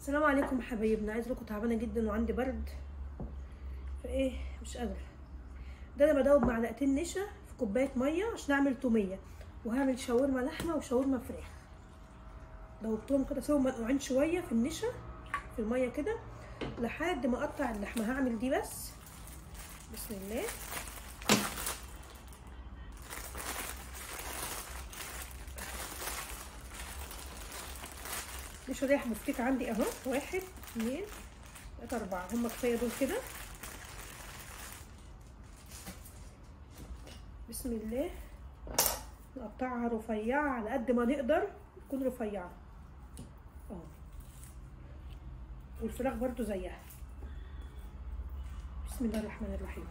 السلام عليكم حبايبنا عايز لكم تعبانه جدا وعندي برد فايه مش قادره ده انا بدوب معلقتين نشا في كوبايه ميه عشان اعمل توميه وهعمل شاورما لحمه وشاورما فراخ دوبتهم كده سوا منقوعين شويه في النشا في الميه كده لحد ما اقطع اللحمه هعمل دي بس بسم الله دي شريحة بفتيك عندي اهو واحد اتنين تلاتة اربعة هما كفاية دول كده بسم الله نقطعها رفيعة على قد ما نقدر تكون رفيعة اهو والفراخ برضو زيها بسم الله الرحمن الرحيم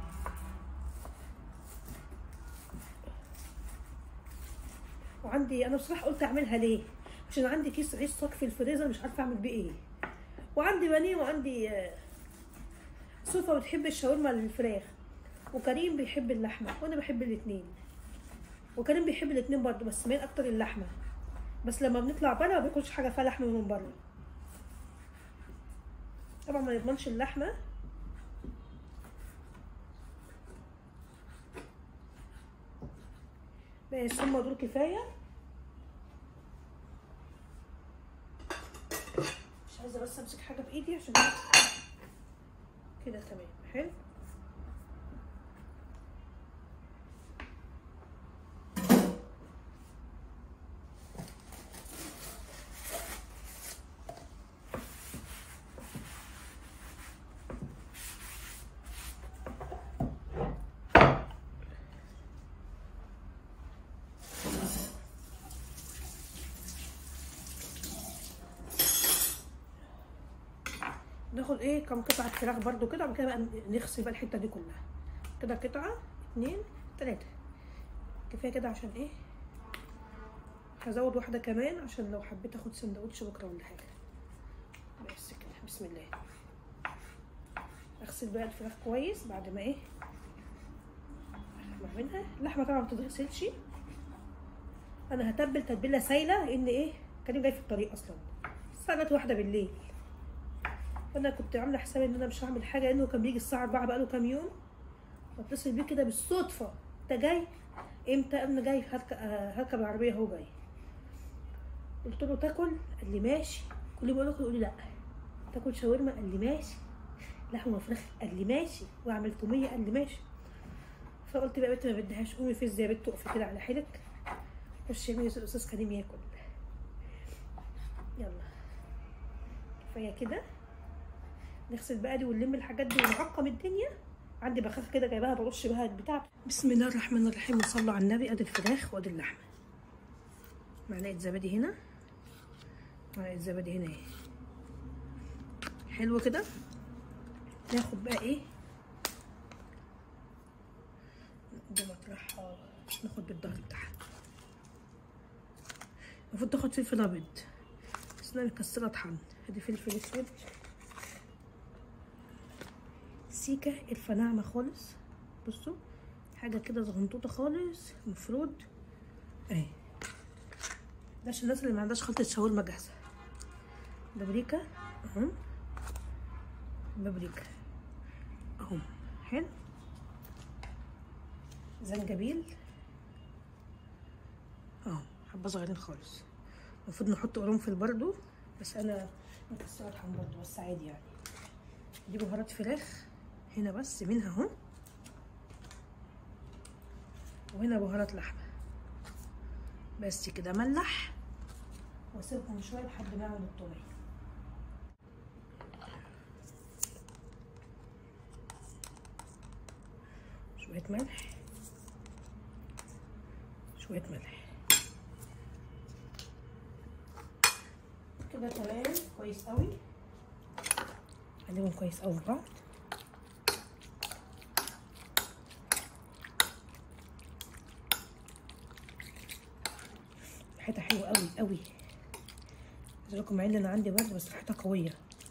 وعندي انا بصراحة قلت اعملها ليه عشان عندي كيس عيش صاج في الفريزر مش عارفه اعمل بيه ايه وعندي بانيه وعندي سوفا بتحب الشاورما الفراخ وكريم بيحب اللحمه وانا بحب الاثنين وكريم بيحب الاثنين برضه بس مين اكتر اللحمه بس لما بنطلع بره ما بياكلش حاجه فيها لحمه من بره طبعا ما نضمنش اللحمه بس هما دول كفايه مش عايزه بس امسك حاجه بايدي عشان كده تمام حلو ناخد ايه كم قطعه فراخ برده كده وبعد كده بقى نغسل بقى الحته دي كلها كده قطعه اتنين تلاته كفايه كده عشان ايه هزود واحده كمان عشان لو حبيت اخد سندوتش بكره ولا حاجه بس كده بسم الله اغسل بقى الفراخ كويس بعد ما ايه منها اللحمه طبعا ما بتتغسلش انا هتبل تتبيله سايله لان ايه كريم جاي في الطريق اصلا الساعه جت واحده بالليل فانا كنت عامله حسابي ان انا مش هعمل حاجه لانه كان بيجي الساعه 4 بقاله كام يوم بتصل بيه كده بالصدفه انت جاي امتى انا جاي هركب هركب العربيه اهو جاي قلت له تاكل قال لي ماشي كل ما اقول له يقول لي لا تاكل شاورما قال لي ماشي لحمه وفراخ قال لي ماشي واعمل توميه قال لي ماشي فقلت بقى بنت ما بديهاش قومي فز يا بنت اقفي كده على حيلك خش يا الاستاذ كريم ياكل يلا كفايه كده نغسل بقى دي ونلم الحاجات دي ونعقم الدنيا عندي بخاخ كده جايباها برش بها البتاع بسم الله الرحمن الرحيم وصلوا على النبي ادي الفراخ وادي اللحمه معلقه زبادي هنا معلقه زبادي هنا اهي حلو كده ناخد بقى ايه دي مطرحها ناخد بالظهر بتاعها المفروض تاخد فلفل ابيض بس انا مكسره طحن ادي فلفل اسود سيكه قرفه ناعمه خالص بصوا حاجه كده زغنطوطه خالص المفروض اهي ده عشان الناس اللي ما عندهاش خلطه شاورما جاهزه بابريكا اهو بابريكا اهو حلو زنجبيل اهو حبه صغيرين خالص المفروض نحط قرنفل برضو بس انا مكسره طحن برضو بس عادي يعني دي بهارات فراخ هنا بس منها اهو وهنا بهارات لحمه بس كده ملح واسيبهم شويه لحد ما اعمل الطوميه شويه ملح شويه ملح كده تمام كويس قوي قلبهم كويس قوي في بعض ريحتها حلوه قوي قوي عايز لكم مع ان انا عندي برد بس ريحتها قويه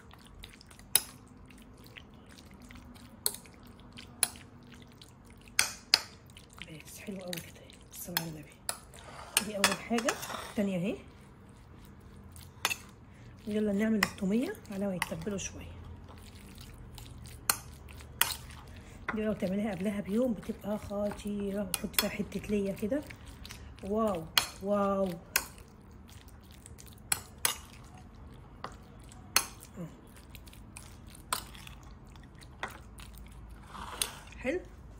بس حلو قوي كده الصلاة على النبي دي اول حاجه التانية اهي يلا نعمل التوميه على ما يتبلوا شويه دي لو تعمليها قبلها بيوم بتبقى خطيره وتحط فيها حته ليا كده واو واو حلو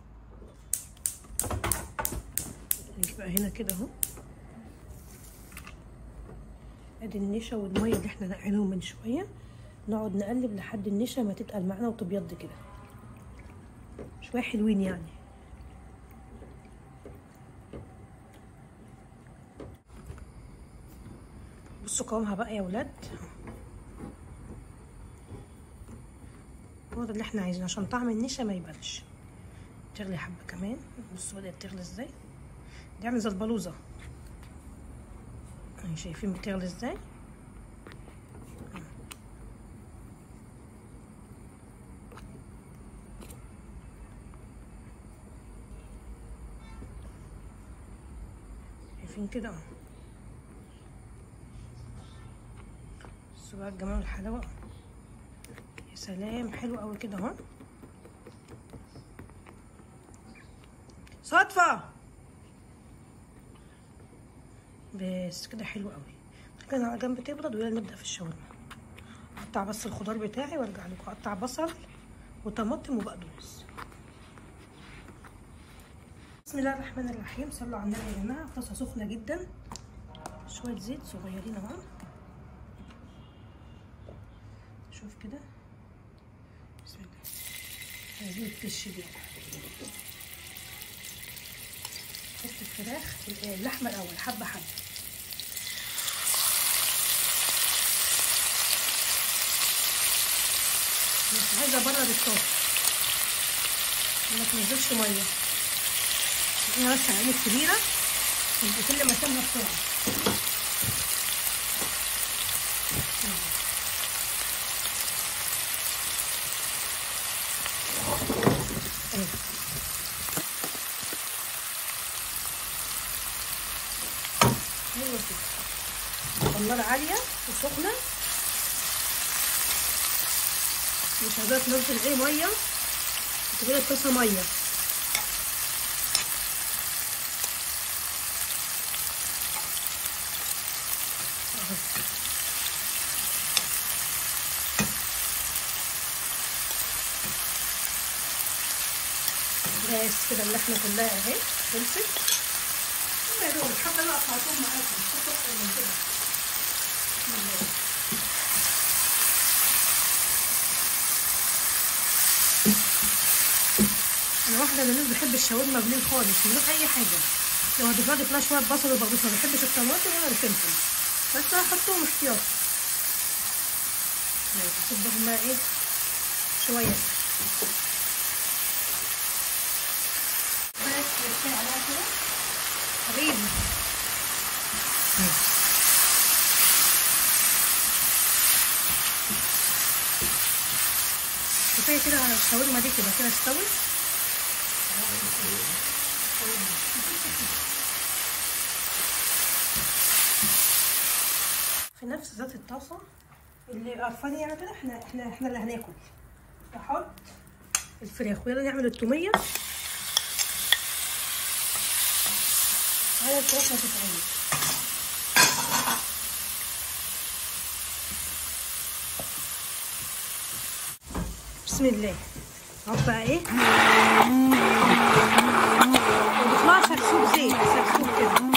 نجيب بقى هنا كده اهو ادي النشا والميه اللي احنا نقعناهم من شويه نقعد نقلب لحد النشا ما تتقل معانا وتبيض كده شويه حلوين يعني بصوا قوامها بقى يا ولاد هو ده اللي احنا عايزينه عشان طعم النشا ما يبانش تغلي حبه كمان بصوا بدات تغلي ازاي دي عامله زي البلوزه اهي شايفين بتغلي ازاي شايفين كده اهو بصوا بقى الجمال والحلاوه يا سلام حلو قوي كده اهو صدفه بس كده حلو قوي كده على جنب تبرد ويلا نبدا في الشاورما اقطع بس الخضار بتاعي وارجع لكم اقطع بصل وطماطم وبقدونس بسم الله الرحمن الرحيم صلوا على النبي يا جماعه طاسه سخنه جدا شويه زيت صغيرين اهو شوف كده بسم الله عايزين التش دي حط الفراخ اللحمه الاول حبه حبه مش عايزه ابرد الطاسه ما تنزلش ميه هنا بس العين الكبيره كل ما اسيبها بسرعه حلوه كده النار عاليه وسخنه مش عايزاها تنزل ايه ميه تغير الطاسه ميه بس كده اللحمه كلها اهي خلصت يا دوب حتى انا قطعتهم معاكم مش اكتر من كده انا واحده من الناس بحب الشاورما بليل خالص من غير اي حاجه لو هضيف لها فيها شويه بصل وبقدونس ما بحبش الطماطم ولا الفلفل بس هحطهم احتياط هسيبهم بقى ايه شويه بس كفايه عليها كده حبيبي كفايه كده على الشاورما دي كده كده استوت في نفس ذات الطاسه اللي قرفاني يعني كده احنا احنا احنا اللي هناكل نحط الفراخ ويلا نعمل التوميه على الفراخ هتتعمل بسم الله اهو بقى ايه وبيطلع سرسوب زيت سرسوب كده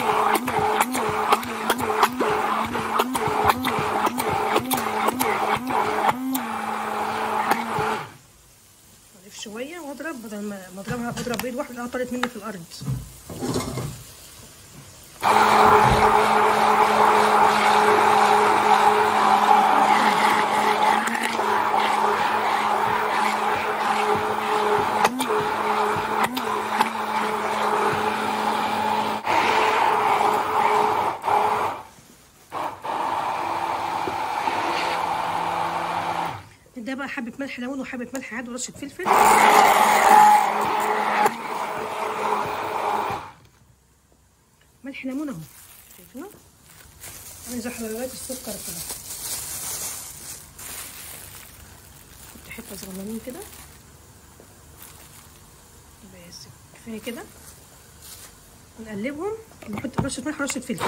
اضيف شويه واضرب بدل ما ما اضربها بضرب بيض واحد اه طارت مني في الارض ده بقى حبة ملح ليمون وحبة ملح عاد ورشة فلفل ملح ليمون اهو شايفينه عامل زي حلويات السكر كده حبه صغننين كده بس كفايه كده نقلبهم ونحط رشه ملح ورشه فلفل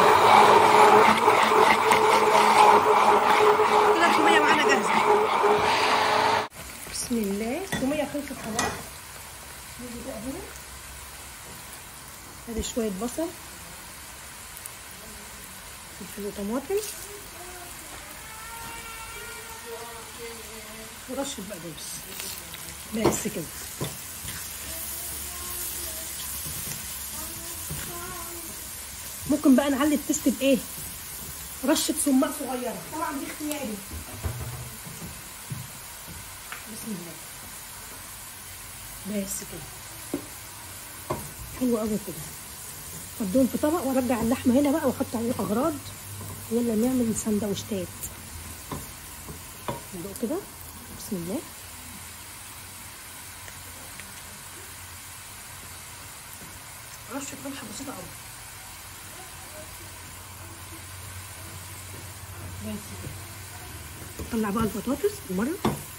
كده التوميه معانا جاهزه بسم الله التوميه خلصت خلاص نيجي بقى هنا ادي شويه بصل فلفل وطماطم ورشه بقدونس بس كده ممكن بقى نعلي التست بايه رشه سماق صغيره طبعا دي اختياري بسم الله بس كده حلو قوي كده افضيهم في طبق وارجع اللحمه هنا بقى واحط عليه اغراض يلا نعمل سندوتشات ندوق كده بسم الله رشه ملح بسيطه قوي بس كده طلع بقى البطاطس بالمره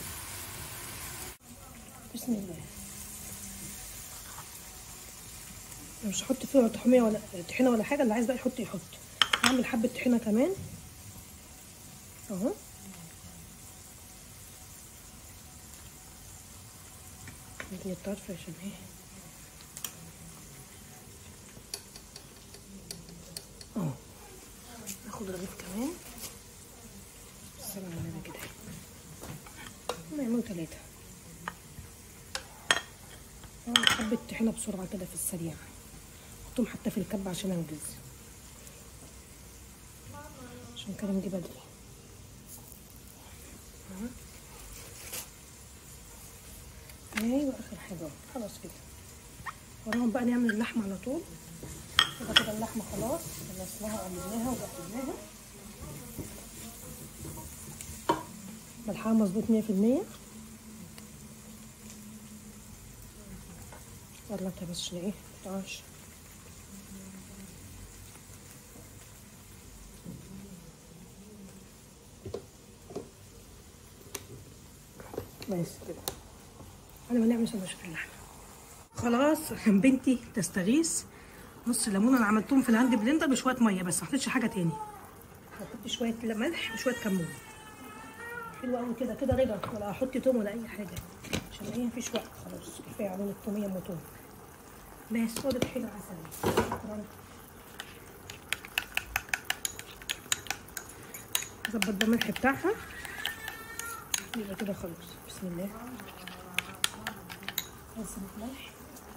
بسم الله مش هحط فيه طحينه ولا طحينه ولا حاجه اللي عايز بقى يحط يحط هعمل حبه طحينه كمان اهو ندي الطرف عشان ايه اهو ناخد رغيف كمان السلام على النبي كده نعمل ثلاثه حبة طحينة بسرعة كده في السريع حطهم حتى في الكب عشان انجز عشان كده نجي بدري ايوه اخر حاجة خلاص كده وراهم بقى نعمل اللحمة على طول كده كده اللحمة خلاص خلصناها وعملناها وجهزناها ملحها مظبوط مية في المية طلعتها بس عشان ايه متقطعش بس كده انا ما نعمل سندوتش اللحمه خلاص عشان بنتي تستغيث نص ليمونه انا عملتهم في الهاند بلندر بشويه ميه بس ما حطيتش حاجه تاني هحط شويه ملح وشويه كمون حلو قوي كده كده رضا ولا احط توم ولا اي حاجه عشان ايه مفيش وقت خلاص كفايه على التوميه ام توم بس هو ده حلو عسل شكرا ظبط بقى الملح بتاعها يبقى كده خلاص بسم الله بس الملح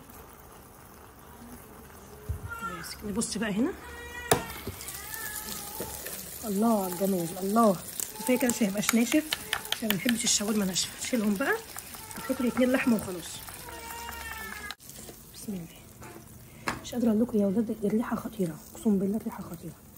بس كده بص بقى هنا الله على الجمال الله كفايه كده عشان ميبقاش ناشف عشان ما بنحبش الشاورما ناشفه شيلهم بقى احط لي اتنين لحمه وخلاص بسم الله مش قادره اقول لكم يا ولاد الريحه خطيره اقسم بالله الريحه خطيره